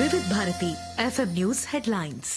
వివిధ Bharati FM news headlines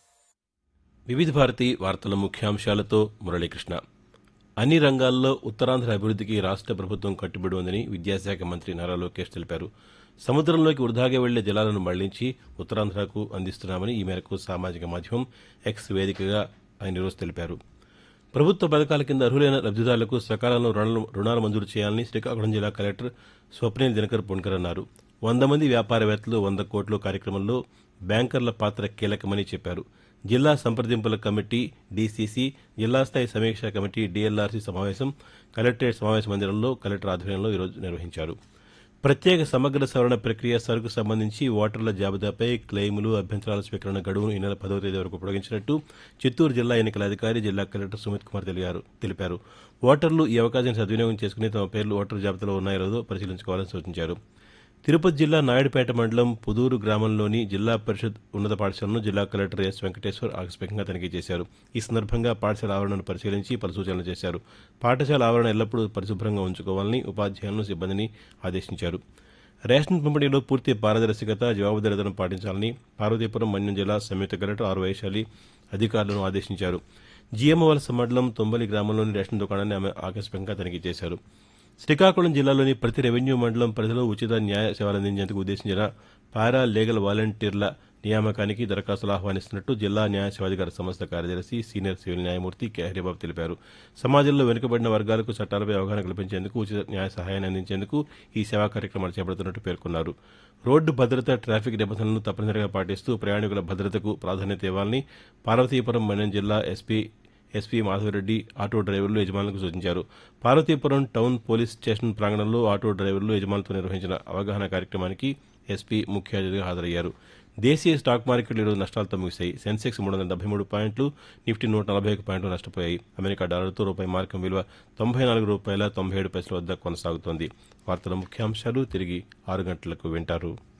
వివిధ భారతి వార్తల ముఖ్యాంశాలతో మురళీకృష్ణ అన్ని రంగాల్లో ఉత్తరాంధ్ర అభివృద్ధికి రాష్ట్ర ప్రభుత్వం కట్టుబడి ఉందని విద్యాశాఖ మంత్రి నారా లోకేష్ తెలిపారు సముద్రంలోకి వృధాగా వెళ్లే జలాలను మళ్లించి ఉత్తరాంధ్రకు అందిస్తున్నామని ఈ మేరకు సామాజిక మాధ్యమం ఎక్స్ వేదికగా ఆయన ఈరోజు తెలిపారు ప్రభుత్వ పథకాల కింద అర్హులైన లబ్దిదారులకు సకాలంలో రుణాలు రుణాలు మంజూరు చేయాలని శ్రీకాకుళం జిల్లా కలెక్టర్ స్వప్నిల్ దినకర్ పుణ్కర్ అన్నారు వంద మంది వ్యాపారవేత్తలు వంద కోట్లు కార్యక్రమంలో బ్యాంకర్ల పాత్ర కీలకమని చెప్పారు జిల్లా సంప్రదింపుల కమిటీ డీసీసీ జిల్లా స్థాయి సమీక్షా కమిటీ డీఎల్ఆర్సీ సమావేశం కలెక్టరేట్ సమావేశ మందిరంలో కలెక్టర్ ఆధ్వర్యంలో ఈరోజు నిర్వహించారు ప్రత్యేక సమగ్ర సవరణ ప్రక్రియ సరుకు సంబంధించి ఓటర్ల జాబితాపై క్లెయిములు అభ్యంతరాల స్వీకరణ గడువును ఈ నెల పదవ తేదీ వరకు పొడిగించినట్టు చిత్తూరు జిల్లా ఎన్నికల అధికారి జిల్లా కలెక్టర్ సుమిత్ కుమార్ తెలిపారు తెలిపారు ఓటర్లు ఈ అవకాశాన్ని సద్వినియోగం చేసుకుని తమ పేర్లు ఓటర్ జాబితాలో ఉన్నాయో లేదో పరిశీలించుకోవాలని సూచించారు తిరుపతి జిల్లా నాయుడుపేట మండలం పుదూరు గ్రామంలోని జిల్లా పరిషత్ ఉన్నత పాఠశాలను జిల్లా కలెక్టర్ ఎస్ వెంకటేశ్వర్ ఆకస్మికంగా తనిఖీ చేశారు ఈ సందర్భంగా పాఠశాల ఆవరణను పరిశీలించి పలు సూచనలు చేశారు పాఠశాల ఆవరణ ఎల్లప్పుడూ పరిశుభ్రంగా ఉంచుకోవాలని ఉపాధ్యాయులను సిబ్బందిని ఆదేశించారు రేషన్ పంపిణీలో పూర్తి పారదర్శకత జవాబుదారీతనం పాటించాలని పార్వతీపురం మన్యం జిల్లా సంయుక్త కలెక్టర్ ఆరు వైశాలి అధికారులను ఆదేశించారు జిఎంవలస మండలం తొంబలి గ్రామంలోని రేషన్ దుకాణాన్ని ఆమె ఆకస్మికంగా తనిఖీ చేశారు శ్రీకాకుళం జిల్లాలోని ప్రతి రెవెన్యూ మండలం పరిధిలో ఉచిత న్యాయ సేవలు అందించేందుకు ఉద్దేశించిన పారా లీగల్ వాలంటీర్ల నియామకానికి దరఖాస్తులు ఆహ్వానిస్తున్నట్టు జిల్లా న్యాయ సేవాధికార సంస్థ కార్యదర్శి సీనియర్ సివిల్ న్యాయమూర్తి కె హరిబాబు తెలిపారు సమాజంలో వెనుకబడిన వర్గాలకు చట్టాలపై అవగాహన కల్పించేందుకు ఉచిత న్యాయ సహాయాన్ని అందించేందుకు ఈ సేవా కార్యక్రమాలు చేపడుతున్నట్టు పేర్కొన్నారు రోడ్డు భద్రత ట్రాఫిక్ నిబంధనలను తప్పనిసరిగా పాటిస్తూ ప్రయాణికుల భద్రతకు ప్రాధాన్యత ఇవ్వాలని పార్వతీపురం మన్యం జిల్లా SP SP Madhava Reddy auto drivers యజమానులకు సూచించారు పార్వతీపురం టౌన్ పోలీస్ స్టేషన్ ప్రాంగణంలో ఆటో డ్రైవర్లు యజమానులతో నిర్వహించిన అవగాహన కార్యక్రమానికి ఎస్పీ ముఖ్య అతిథిగా హాజరయ్యారు దేశీయ స్టాక్ మార్కెట్లు ఈరోజు నష్టాలతో ముగిశాయి సెన్సెక్స్ మూడు వందల డెబ్బై మూడు పాయింట్లు నిఫ్టీ నూట నలభై ఒక పాయింట్లు నష్టపోయాయి అమెరికా డాలర్తో రూపాయి మార్కం విలువ తొంభై నాలుగు రూపాయల తొంభై ఏడు పైసల వద్ద కొనసాగుతోంది వార్తల ముఖ్యాంశాలు తిరిగి ఆరు గంటలకు వింటారు